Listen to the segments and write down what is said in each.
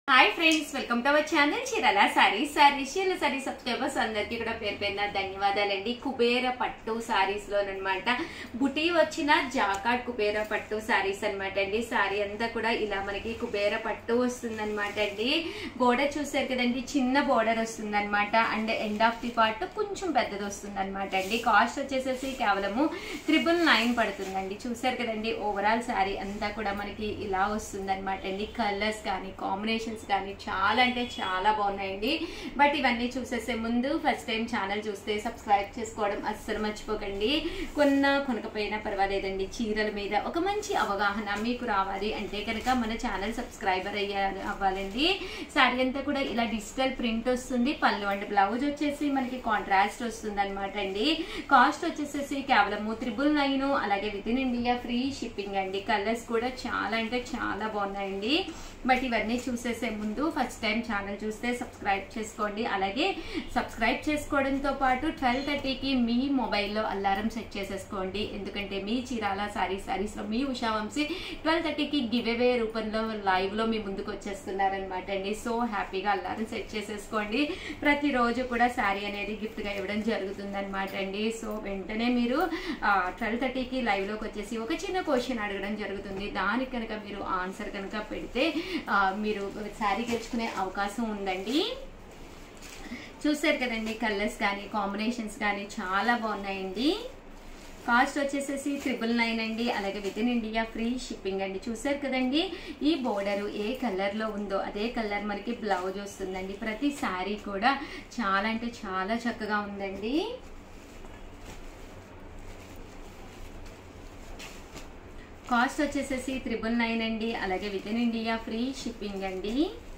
hi friends welcome to our channel Chirala sarees saris చీరల saris subscribers అందరికీ కూడా పేరు పేరున ధన్యవాదాలండి కుబేర పట్టు సారీస్ లోనమాట బుటీ వచ్చిన జాకాడ్ కుబేర పట్టు సారీస్ అన్నమాట అండి సారీ అంతా కూడా ఇలా మనకి కుబేర పట్టు వస్తుందన్నమాట అండి బోర్డర్ చూసారు కదండి చిన్న బోర్డర్ వస్తుంది అనమాట and end of the part కొంచెం పెద్దది వస్తుంది అనమాట అండి కాస్ట్ వచ్చేసేసి కేవలము త్రిబుల్ నైన్ పడుతుందండి చూసారు కదండి ఓవరాల్ సారీ అంతా కూడా మనకి ఇలా వస్తుంది అనమాట అండి కలర్స్ కానీ కాంబినేషన్స్ కానీ చాలా అంటే చాలా బాగున్నాయండి బట్ ఇవన్నీ చూసేసే ముందు ఫస్ట్ టైం ఛానల్ చూస్తే సబ్స్క్రైబ్ చేసుకోవడం అస్సలు మర్చిపోకండి కొన్న కొనకపోయినా పర్వాలేదండి చీరల మీద ఒక మంచి అవగాహన మీకు రావాలి అంటే కనుక మన ఛానల్ సబ్స్క్రైబర్ అయ్యా అవ్వాలండి శారీ అంతా కూడా ఇలా డిజిటల్ ప్రింట్ వస్తుంది పళ్ళు అండ్ బ్లౌజ్ వచ్చేసి మనకి కాంట్రాస్ట్ వస్తుంది అనమాట అండి కాస్ట్ వచ్చేసేసి కేవలము త్రిబుల్ నైన్ అలాగే within India free shipping అండి కలర్స్ కూడా చాలా అంటే చాలా బాగున్నాయండి బట్ ఇవన్నీ చూసేసే ముందు ఫస్ట్ టైం ఛానల్ చూస్తే సబ్స్క్రైబ్ చేసుకోండి అలాగే సబ్స్క్రైబ్ చేసుకోవడంతో పాటు ట్వెల్వ్ థర్టీకి మీ మొబైల్లో అలారం సెట్ చేసేసుకోండి ఎందుకంటే మీ చీరాల సారీ సారీస్లో మీ ఉషా వంశీ ట్వెల్వ్ థర్టీకి గివ్ అవే రూపంలో లైవ్లో మీ ముందుకు వచ్చేస్తున్నారనమాట అండి సో హ్యాపీగా అలారం సెట్ చేసేసుకోండి ప్రతిరోజు కూడా శారీ అనేది గిఫ్ట్గా ఇవ్వడం జరుగుతుంది అనమాట అండి సో వెంటనే మీరు ట్వెల్వ్ థర్టీకి లైవ్లోకి వచ్చేసి ఒక చిన్న క్వశ్చన్ అడగడం జరుగుతుంది దానికి కనుక మీరు ఆన్సర్ కనుక పెడితే ఆ, మీరు శారీ గెలుచుకునే అవకాశం ఉందండి చూసారు కదండి కలర్స్ కానీ కాంబినేషన్స్ కానీ చాలా బాగున్నాయండి కాస్ట్ వచ్చేసేసి ట్రిపుల్ నైన్ అండి అలాగే within India free shipping అండి చూసారు కదండి ఈ బోర్డర్ ఏ కలర్ లో ఉందో అదే కలర్ మనకి బ్లౌజ్ వస్తుందండి ప్రతి శారీ కూడా చాలా అంటే చాలా చక్కగా ఉందండి కాస్ట్ వచ్చేసేసి త్రిబుల్ నైన్ అండి అలాగే within India free shipping అండి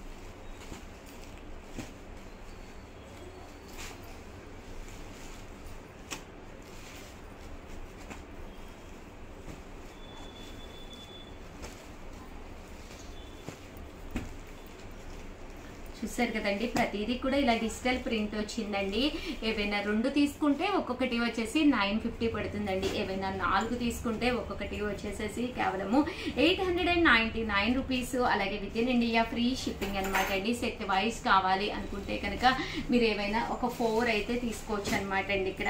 చూసారు కదండి ప్రతిదీ కూడా ఇలా డిజిటల్ ప్రింట్ వచ్చిందండి ఏవైనా రెండు తీసుకుంటే ఒక్కొక్కటి వచ్చేసి నైన్ ఫిఫ్టీ పడుతుందండి ఏవైనా నాలుగు తీసుకుంటే ఒక్కొక్కటి వచ్చేసేసి కేవలము eight hundred and ninety nine rupees అలాగే within India free shipping అనమాట అండి సెట్ వైజ్ కావాలి అనుకుంటే కనుక మీరు ఏవైనా ఒక ఫోర్ అయితే తీసుకోవచ్చు అనమాట అండి ఇక్కడ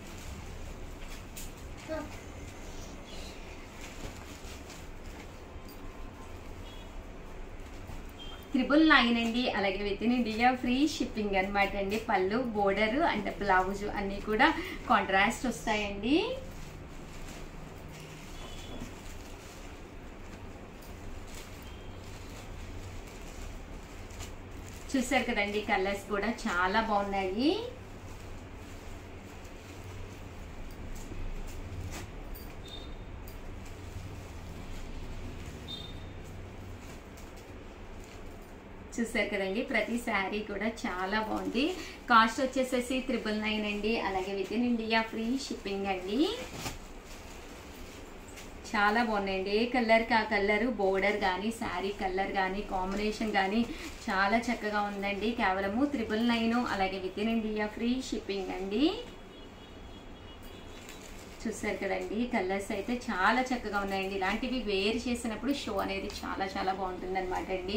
త్రిబుల్ నైన్ అండి అలాగే within India free shipping అనమాట అండి పళ్ళు బోర్డర్ అండ్ బ్లౌజ్ అన్నీ కూడా కాంట్రాస్ట్ వస్తాయండి చూసారు కదండి కలర్స్ కూడా చాలా బాగున్నాయి చూసారు కదండి ప్రతి శారీ కూడా చాలా బాగుంది కాస్ట్ వచ్చేసేసి త్రిబుల్ నైన్ అండి అలాగే within India free shipping అండి చాలా బాగున్నాయండి ఏ కలర్కి ఆ కలర్ బోర్డర్ కానీ శారీ కలర్ కానీ కాంబినేషన్ కానీ చాలా చక్కగా ఉందండి కేవలము త్రిబుల్ నైన్ అలాగే within India free shipping అండి చూసారు కదండి కలర్స్ అయితే చాలా చక్కగా ఉన్నాయండి ఇలాంటివి వేర్ చేసినప్పుడు షో అనేది చాలా చాలా బాగుంటుంది అనమాట అండి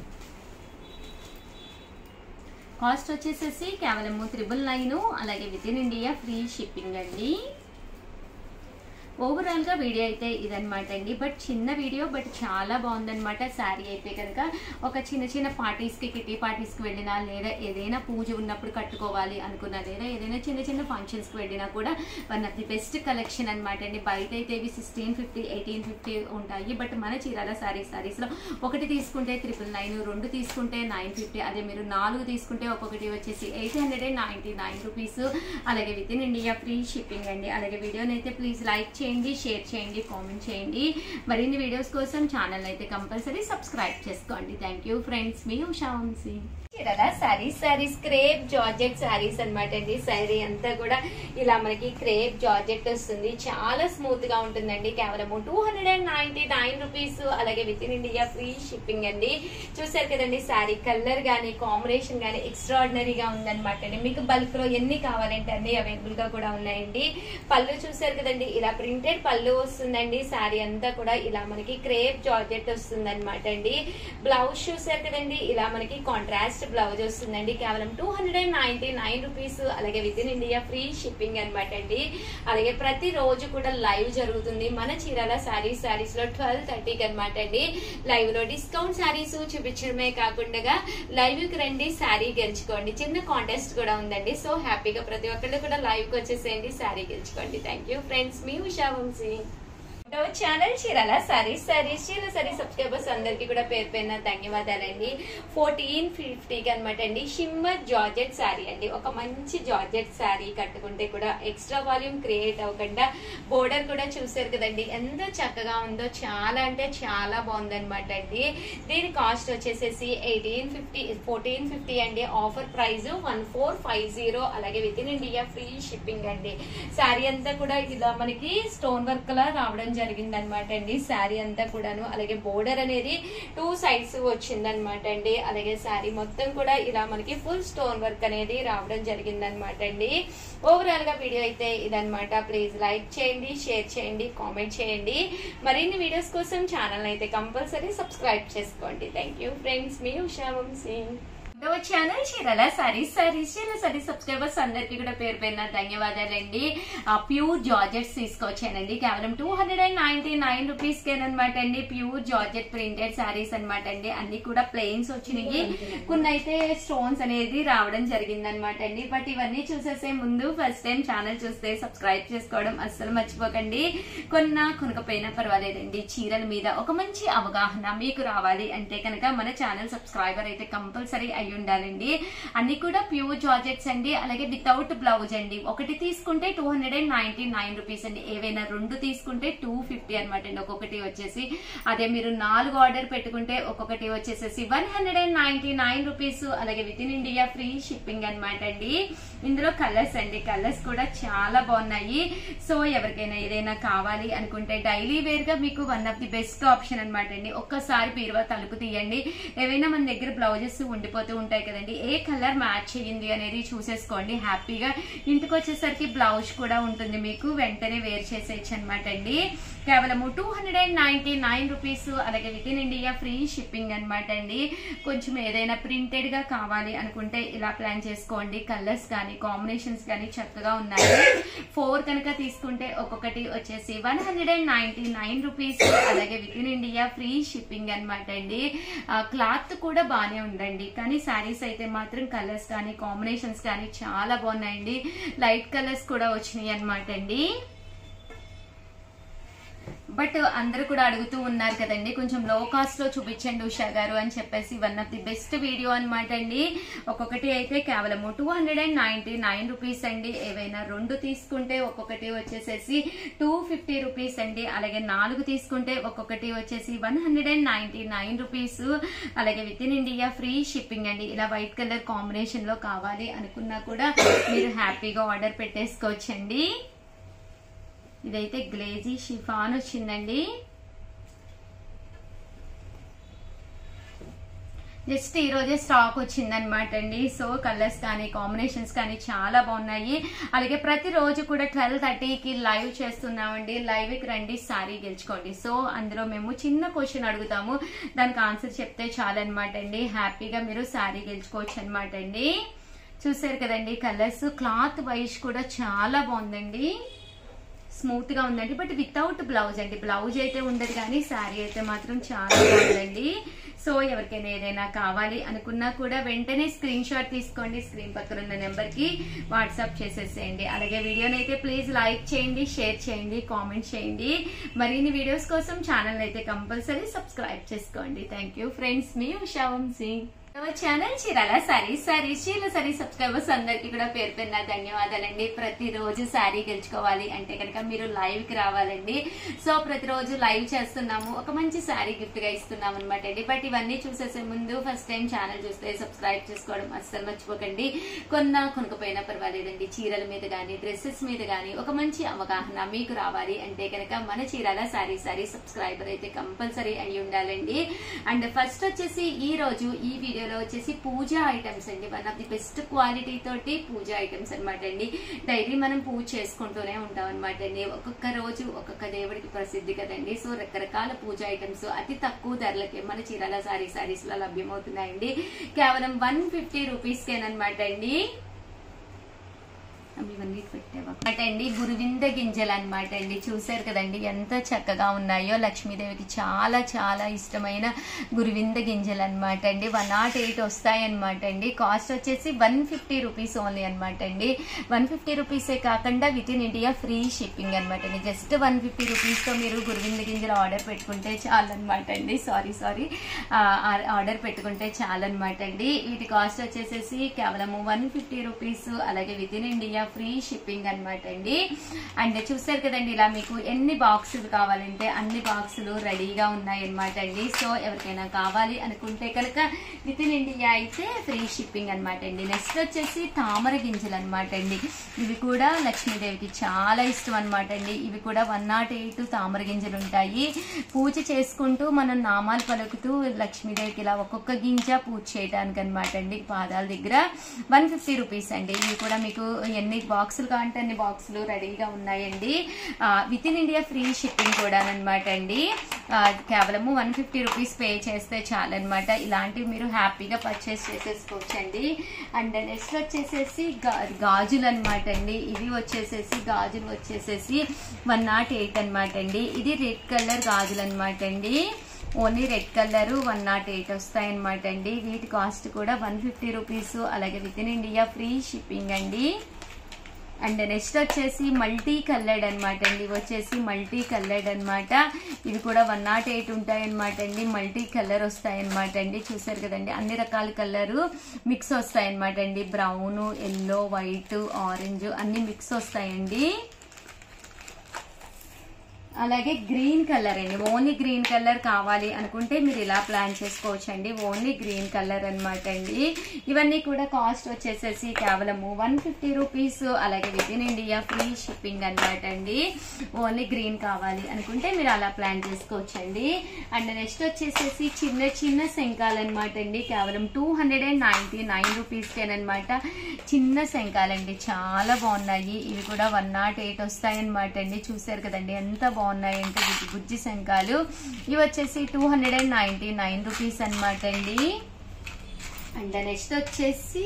కాస్ట్ వచ్చేసేసి కేవలము త్రిబుల్ నైన్ అలాగే within India free shipping అండి ఓవరాల్ గా వీడియో అయితే ఇదనమాట అండి బట్ చిన్న వీడియో బట్ చాలా బాగుందనమాట శారీ అయితే కనుక ఒక చిన్న చిన్న పార్టీస్ కి కిటీ పార్టీస్ కి వెళ్ళినా లేదా ఏదైనా పూజ ఉన్నప్పుడు కట్టుకోవాలి అనుకున్నా లేదా ఏదైనా చిన్న చిన్న ఫంక్షన్స్ కి వెళ్ళినా కూడా one of the best collection అనమాట అండి బయట అయితే ఇవి సిక్స్టీన్ ఫిఫ్టీ ఎయిటీన్ ఫిఫ్టీ ఉంటాయి బట్ మన చీరాల శారీ శారీస్ లో ఒకటి తీసుకుంటే త్రిపుల్ నైన్ రెండు తీసుకుంటే నైన్ ఫిఫ్టీ అదే మీరు నాలుగు తీసుకుంటే ఒక్కొక్కటి వచ్చేసి eight hundred and ninety nine rupees అలాగే within India free shipping అండి అలాగే వీడియోని అయితే ప్లీజ్ లైక్ చేయండి షేర్ చేయండి కామెంట్ చేయండి మరిన్ని వీడియోస్ కోసం ఛానల్ అయితే కంపల్సరీ సబ్స్క్రైబ్ చేసుకోండి థ్యాంక్ యూ ఫ్రెండ్స్ మీ Usha Vamsi Chirala sarees sarees crepe georgette sarees అన్నమాట అండి సారీ అంతా కూడా ఇలా మనకి క్రేప్ జార్జెట్ వస్తుంది చాలా స్మూత్ గా ఉంటుందండి కేవలం two hundred and ninety nine rupees అలాగే within India free shipping అండి చూసారు కదండి సారీ కలర్ గానీ కాంబినేషన్ గానీ ఎక్స్ట్రాడినరీగా ఉందన్నమాట అండి మీకు బల్క్ లో ఎన్ని కావాలంటే అన్ని అవైలబుల్ గా కూడా ఉన్నాయండి పళ్ళు చూసారు కదండి ఇలా ప్రింటెడ్ పళ్ళు వస్తుందండి సారీ అంతా కూడా ఇలా మనకి క్రేప్ జార్జెట్ వస్తుంది అనమాట అండి బ్లౌజ్ చూసారు కదండి ఇలా మనకి కాంట్రాస్ట్ బ్లౌజ్ వస్తుందండి కేవలం two hundred and ninety nine rupees అలాగే within India free shipping అనమాట అండి అలాగే ప్రతి రోజు కూడా లైవ్ జరుగుతుంది మన చీరాల సారీస్ సారీస్ లో ట్వెల్వ్ థర్టీకి అనమాట అండి లైవ్ లో డిస్కౌంట్ సారీస్ చూపించడమే కాకుండా లైవ్ కి రండి శారీ గెలుచుకోండి చిన్న కాంటెస్ట్ కూడా ఉందండి సో హ్యాపీగా ప్రతి ఒక్కళ్ళు కూడా లైవ్ కి వచ్చేసేయండి శారీ గెలుచుకోండి థ్యాంక్ యూ ఫ్రెండ్స్ మీ Usha Vamsi channel Chirala sarees sarees చీర సారీ సబ్స్క్రైబర్స్ అందరికి కూడా పేరు పేరున ధన్యవాదాలండి ఫోర్టీన్ ఫిఫ్టీకి అనమాట అండి షిమ్మర్ జార్జెట్ శారీ అండి ఒక మంచి జార్జెట్ శారీ కట్టుకుంటే కూడా ఎక్స్ట్రా వాల్యూమ్ క్రియేట్ అవ్వకుండా బోర్డర్ కూడా చూసారు కదండి ఎంత చక్కగా ఉందో చాలా అంటే చాలా బాగుందన్నమాట అండి దీని కాస్ట్ వచ్చేసేసి ఎయిటీన్ ఫిఫ్టీ ఫోర్టీన్ ఫిఫ్టీ అండి offer price one four five zero అలాగే within India free shipping అండి శారీ అంతా కూడా ఇలా మనకి స్టోన్ వర్క్ లా రావడం జరిగింది అనమాట అండి శారీ అంతా కూడాను అలాగే బోర్డర్ అనేది టూ సైడ్స్ వచ్చింది అనమాట అండి అలాగే శారీ మొత్తం కూడా ఇలా మనకి ఫుల్ స్టోన్ వర్క్ అనేది రావడం జరిగింది అనమాట అండి ఓవరాల్ గా వీడియో అయితే ఇదనమాట ప్లీజ్ లైక్ చేయండి షేర్ చేయండి కామెంట్ చేయండి మరిన్ని వీడియోస్ కోసం ఛానల్ అయితే కంపల్సరీ సబ్స్క్రైబ్ చేసుకోండి థ్యాంక్ యూ ఫ్రెండ్స్ మీ ఉషా వంశీ రెండవ ఛానల్ చీరల సారీస్ సారీస్ చీర సారీ సబ్స్క్రైబర్స్ అందరికీ కూడా పేరు పేరున ధన్యవాదాలండి ప్యూర్ జార్జెట్స్ తీసుకొచ్చానండి కేవలం two hundred and ninety nine rupees కేనమాట అండి ప్యూర్ జార్జెట్ ప్రింటెడ్ సారీస్ అనమాట అండి అన్ని కూడా ప్లెయిన్స్ వచ్చినాయి కొన్ని అయితే స్టోన్స్ అనేది రావడం జరిగింది అనమాట అండి బట్ ఇవన్నీ చూసేసే ముందు ఫస్ట్ టైం ఛానల్ చూస్తే సబ్స్క్రైబ్ చేసుకోవడం అస్సలు మర్చిపోకండి కొన్న కొనకపోయినా పర్వాలేదండి చీరల మీద ఒక మంచి అవగాహన మీకు రావాలి అంటే కనుక మన ఛానల్ సబ్స్క్రైబర్ అయితే కంపల్సరీ అయి ఉండాలండి అన్ని కూడా ప్యూర్ జార్జెట్స్ అండి అలాగే వితౌట్ బ్లౌజ్ అండి ఒకటి తీసుకుంటే two hundred and ninety nine rupees అండి ఏవైనా రెండు తీసుకుంటే టూ ఫిఫ్టీ అనమాట అండి ఒక్కొక్కటి వచ్చేసి అదే మీరు నాలుగు ఆర్డర్ పెట్టుకుంటే ఒక్కొక్కటి వచ్చేసేసి one hundred and ninety nine rupees అలాగే within India free shipping అనమాట అండి ఇందులో కలర్స్ అండి కలర్స్ కూడా చాలా బాగున్నాయి సో ఎవరికైనా ఏదైనా కావాలి అనుకుంటే డైలీ వేర్ గా మీకు one of the best option అనమాట అండి ఒక్కసారి బీరువా తలుపు తీయండి ఏవైనా మన దగ్గర బ్లౌజెస్ ఉండిపోతూ ఉంటాయి కదండి ఏ కలర్ మ్యాచ్ అయ్యింది అనేది చూసేసుకోండి హ్యాపీగా ఇంటికి వచ్చేసరికి బ్లౌజ్ కూడా ఉంటుంది మీకు వెంటనే వేర్ చేసేయచ్చు అనమాట అండి కేవలము two hundred and ninety nine rupees అలాగే within India free shipping అనమాట అండి కొంచెం ఏదైనా ప్రింటెడ్ గా కావాలి అనుకుంటే ఇలా ప్లాన్ చేసుకోండి కలర్స్ కానీ కాంబినేషన్స్ కానీ చక్కగా ఉన్నాయి ఫోర్ కనుక తీసుకుంటే ఒక్కొక్కటి వచ్చేసి one hundred and ninety nine rupees అలాగే within India free shipping అనమాట అండి క్లాత్ కూడా బాగానే ఉందండి కానీ శారీస్ అయితే మాత్రం కలర్స్ కానీ కాంబినేషన్స్ కానీ చాలా బాగున్నాయండి లైట్ కలర్స్ కూడా వచ్చినాయి అనమాట అండి బట్ అందరూ కూడా అడుగుతూ ఉన్నారు కదండి కొంచెం లో కాస్ట్ లో చూపించండి ఉషా గారు అని చెప్పేసి one of the best video అనమాట అండి ఒక్కొక్కటి అయితే కేవలము two hundred and ninety nine rupees అండి ఏవైనా రెండు తీసుకుంటే ఒక్కొక్కటి వచ్చేసేసి టూ ఫిఫ్టీ రూపీస్ అండి అలాగే నాలుగు తీసుకుంటే ఒక్కొక్కటి వచ్చేసి one hundred and ninety nine rupees అలాగే within India free shipping అండి ఇలా వైట్ కలర్ కాంబినేషన్ లో కావాలి అనుకున్నా కూడా మీరు హ్యాపీగా ఆర్డర్ పెట్టేసుకోవచ్చండి ఇదైతే గ్లేజీ షిఫాన్ వచ్చిందండి జస్ట్ ఈ రోజే స్టాక్ వచ్చిందనమాట అండి సో కలర్స్ కానీ కాంబినేషన్స్ కానీ చాలా బాగున్నాయి అలాగే ప్రతిరోజు కూడా ట్వెల్వ్ థర్టీకి లైవ్ చేస్తున్నామండి లైవ్కి రండి సారీ గెలుచుకోండి సో అందులో మేము చిన్న క్వశ్చన్ అడుగుతాము దానికి ఆన్సర్ చెప్తే చాలన్నమాట అండి హ్యాపీగా మీరు సారీ గెలుచుకోవచ్చు అనమాట అండి చూసారు కదండి కలర్స్ క్లాత్ వైజ్ కూడా చాలా బాగుందండి స్మూత్ గా ఉందండి బట్ వితౌట్ బ్లౌజ్ అండి బ్లౌజ్ అయితే ఉండదు కానీ శారీ అయితే మాత్రం చాలా బాగుందండి సో ఎవరికైనా ఏదైనా కావాలి అనుకున్నా కూడా వెంటనే స్క్రీన్ షాట్ తీసుకోండి స్క్రీన్ పక్కన ఉన్న నెంబర్ కి వాట్సాప్ చేసేసేయండి అలాగే వీడియోని అయితే ప్లీజ్ లైక్ చేయండి షేర్ చేయండి కామెంట్ చేయండి మరిన్ని వీడియోస్ కోసం ఛానల్ అయితే కంపల్సరీ సబ్స్క్రైబ్ చేసుకోండి థ్యాంక్ యూ ఫ్రెండ్స్ మీ ఉషా వంశీ ఛానల్ చీరాల సారీ సారీ చీరల సారీ సబ్స్క్రైబర్స్ అందరికి కూడా పేరు పేరున ధన్యవాదాలండి ప్రతిరోజు సారీ గెలుచుకోవాలి అంటే కనుక మీరు లైవ్ కి రావాలండి సో ప్రతిరోజు లైవ్ చేస్తున్నాము ఒక మంచి సారీ గిఫ్ట్ గా ఇస్తున్నాం అనమాట అండి బట్ ఇవన్నీ చూసేసే ముందు ఫస్ట్ టైం ఛానల్ చూస్తే సబ్స్క్రైబ్ చేసుకోవడం అస్సలు మర్చిపోకండి కొన్న కొనుకపోయినా పర్వాలేదండి చీరల మీద గానీ డ్రెస్సెస్ మీద గానీ ఒక మంచి అవగాహన మీకు రావాలి అంటే కనుక మన చీరాల సారీ సారీ సబ్స్క్రైబర్ అయితే కంపల్సరీ అయి ఉండాలండి అండ్ ఫస్ట్ వచ్చేసి ఈ రోజు ఈ వీడియోలో వచ్చేసి పూజ ఐటమ్స్ అండి one of the best quality తోటి పూజ ఐటమ్స్ అనమాట అండి డైలీ మనం పూజ చేసుకుంటూనే ఉంటాం అనమాట అండి ఒక్కొక్క రోజు ఒక్కొక్క దేవుడికి ప్రసిద్ధి కదండి సో రకరకాల పూజ ఐటమ్స్ అతి తక్కువ ధరలకే మన చీరాల సారీ సారీస్ లో లభ్యమవుతున్నాయండి కేవలం వన్ ఫిఫ్టీ రూపీస్ కేనమాట అండి ఇవన్నీ పెట్టావా అనమాట అండి గురువింద గింజలు అనమాట అండి చూసారు కదండి ఎంత చక్కగా ఉన్నాయో లక్ష్మీదేవికి చాలా చాలా ఇష్టమైన గురువింద గింజలు అనమాట అండి వన్ నాట్ ఎయిట్ వస్తాయి అనమాట అండి కాస్ట్ వచ్చేసి వన్ ఫిఫ్టీ రూపీస్ ఓన్లీ అనమాట అండి వన్ ఫిఫ్టీ రూపీసే కాకుండా within India free shipping అనమాట అండి జస్ట్ వన్ ఫిఫ్టీ రూపీస్తో మీరు గురువింద గింజలు ఆర్డర్ పెట్టుకుంటే చాలన్నమాట అండి సారీ సారీ ఆర్డర్ పెట్టుకుంటే చాలన్నమాట అండి వీటి కాస్ట్ వచ్చేసేసి కేవలము వన్ ఫిఫ్టీ రూపీస్ అలాగే within India free shipping అనమాట అండి అండ్ చూసారు కదండి ఇలా మీకు ఎన్ని బాక్సులు కావాలంటే అన్ని బాక్సులు రెడీగా ఉన్నాయి అనమాట అండి సో ఎవరికైనా కావాలి అనుకుంటే కనుక విత్ ఇన్ ఇండియా అయితే ఫ్రీ షిప్పింగ్ అనమాట అండి నెక్స్ట్ వచ్చేసి తామర గింజలు అనమాట అండి ఇవి కూడా లక్ష్మీదేవికి చాలా ఇష్టం అనమాట అండి ఇవి కూడా వన్ నాట్ ఎయిట్ తామర గింజలు ఉంటాయి పూజ చేసుకుంటూ మనం నామాలు పలుకుతూ లక్ష్మీదేవికి ఇలా ఒక్కొక్క గింజ పూజ చేయడానికి అనమాట అండి పాదాల దగ్గర వన్ ఫిఫ్టీ రూపీస్ అండి ఇవి కూడా మీకు ఎన్ని బాక్సులు కావాలంటే అన్ని బాక్సులు రెడీగా ఉన్నాయండి within India free shipping కూడా అనమాట అండి ఆ, కేవలము వన్ ఫిఫ్టీ రూపీస్ పే చేస్తే చాలన్నమాట ఇలాంటివి మీరు హ్యాపీగా పర్చేస్ చేసేసుకోవచ్చండి అండ్ నెక్స్ట్ వచ్చేసేసి గా- గాజులు అనమాట అండి ఇవి వచ్చేసేసి గాజులు వచ్చేసేసి వన్ నాట్ ఎయిట్ అనమాట అండి ఇది రెడ్ కలర్ గాజులు అనమాట అండి only red colour one not eight వస్తాయి అనమాట అండి వీటి కాస్ట్ కూడా వన్ ఫిఫ్టీ రూపీస్ అలాగే within India free shipping అండి అండ్ నెక్స్ట్ వచ్చేసి మల్టీ కలర్డ్ అనమాట అండి ఇవి వచ్చేసి మల్టీ కలర్డ్ అనమాట ఇవి కూడా వన్ నాట్ ఎయిట్ ఉంటాయి అనమాట అండి మల్టీ కలర్ వస్తాయి అనమాట అండి చూసారు కదండి అన్ని రకాల కలర్ మిక్స్ వస్తాయి అనమాట అండి బ్రౌన్ ఎల్లో వైట్ ఆరెంజ్ అన్ని మిక్స్ వస్తాయండి అలాగే గ్రీన్ కలర్ అండి ఓన్లీ గ్రీన్ కలర్ కావాలి అనుకుంటే మీరు ఇలా ప్లాన్ చేసుకోవచ్చు అండి ఓన్లీ గ్రీన్ కలర్ అనమాట అండి ఇవన్నీ కూడా కాస్ట్ వచ్చేసేసి కేవలము వన్ ఫిఫ్టీ రూపీస్ అలాగే within India free shipping అనమాట అండి ఓన్లీ గ్రీన్ కావాలి అనుకుంటే మీరు అలా ప్లాన్ చేసుకోవచ్చు అండి అండ్ నెక్స్ట్ వచ్చేసేసి చిన్న చిన్న శంఖాలు అనమాట అండి కేవలం two hundred and ninety nine రూపీస్కేనమాట చిన్న శంఖాలండి చాలా బాగున్నాయి ఇవి కూడా వన్ నాట్ ఎయిట్ వస్తాయన్నమాట అండి చూసారు కదండి ఎంత బాగున్నాయంటే బుజ్జి బుజ్జి శంఖాలు ఇవి వచ్చేసి two hundred and ninety nine rupees అనమాట అండి అండ్ నెక్స్ట్ వచ్చేసి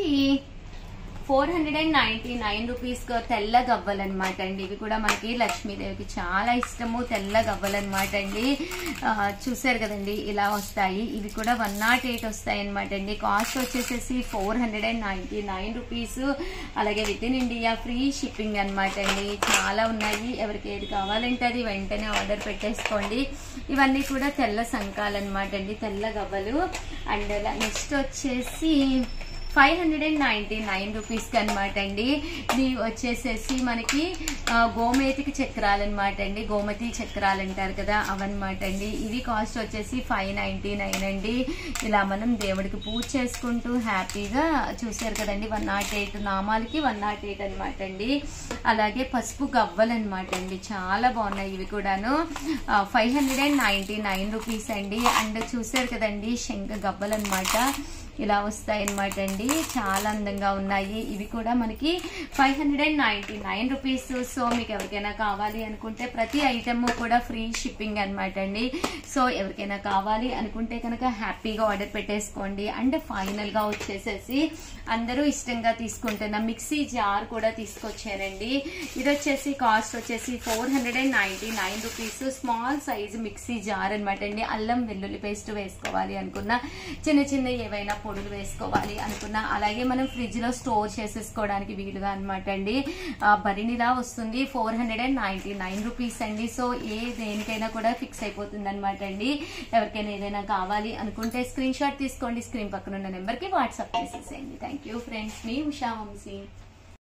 four hundred and ninety nine rupees తెల్ల గవ్వలు అనమాట అండి ఇవి కూడా మనకి లక్ష్మీదేవికి చాలా ఇష్టము తెల్ల గవ్వలు అనమాట అండి ఆ, చూసారు కదండి ఇలా వస్తాయి ఇవి కూడా వన్ నాట్ ఎయిట్ వస్తాయి అనమాట అండి కాస్ట్ వచ్చేసేసి four hundred and ninety nine rupees అలాగే within India free shipping అనమాట అండి చాలా ఉన్నాయి ఎవరికి ఏది కావాలంటే అది వెంటనే ఆర్డర్ పెట్టేసుకోండి ఇవన్నీ కూడా తెల్ల సంకాలు అనమాట అండి తెల్ల గవ్వలు అండ్ నెక్స్ట్ వచ్చేసి five hundred and ninety nine రూపీస్కి అనమాట అండి ఇది వచ్చేసేసి మనకి ఆ, గోమేతికి చక్రాలు అనమాట అండి గోమతి చక్రాలు అంటారు కదా అవన్నమాట అండి ఇవి కాస్ట్ వచ్చేసి ఫైవ్ నైన్టీ నైన్ అండి ఇలా మనం దేవుడికి పూజ చేసుకుంటూ హ్యాపీగా చూసారు కదండి వన్ నాట్ ఎయిట్ నామాలకి వన్ నాట్ ఎయిట్ అనమాట అండి అలాగే పసుపు గవ్వలు అనమాట అండి చాలా బాగున్నాయి ఇవి కూడాను five hundred and ninety nine rupees అండి అండ్ చూసారు కదండి శంఖ గవ్వలు అనమాట ఇలా వస్తాయి అనమాట అండి చాలా అందంగా ఉన్నాయి ఇవి కూడా మనకి five hundred and ninety nine rupees so మీకు ఎవరికైనా కావాలి అనుకుంటే ప్రతి ఐటమ్ కూడా ఫ్రీ షిప్పింగ్ అనమాట అండి సో ఎవరికైనా కావాలి అనుకుంటే కనుక హ్యాపీగా ఆర్డర్ పెట్టేసుకోండి అండ్ ఫైనల్ గా వచ్చేసేసి అందరూ ఇష్టంగా తీసుకుంటున్న మిక్సీ జార్ కూడా తీసుకొచ్చానండి ఇది వచ్చేసి కాస్ట్ వచ్చేసి four hundred and ninety nine rupees small size mixie jar అనమాట అండి అల్లం వెల్లుల్లి పేస్ట్ వేసుకోవాలి అనుకున్న చిన్న చిన్న ఏవైనా పొడులు వేసుకోవాలి అనుకున్నా అలాగే మనం ఫ్రిడ్జ్ లో స్టోర్ చేసేసుకోవడానికి వీలుగా అనమాట అండి ఆ, బరినిలా వస్తుంది four hundred and ninety nine rupees అండి సో ఏ దేనికైనా కూడా ఫిక్స్ అయిపోతుంది అనమాట అండి ఎవరికైనా ఏదైనా కావాలి అనుకుంటే స్క్రీన్ షాట్ తీసుకోండి స్క్రీన్ పక్కన ఉన్న నెంబర్ కి వాట్సాప్ చేసేసేయండి థ్యాంక్ యూ ఫ్రెండ్స్ మీ ఉషా వంశీ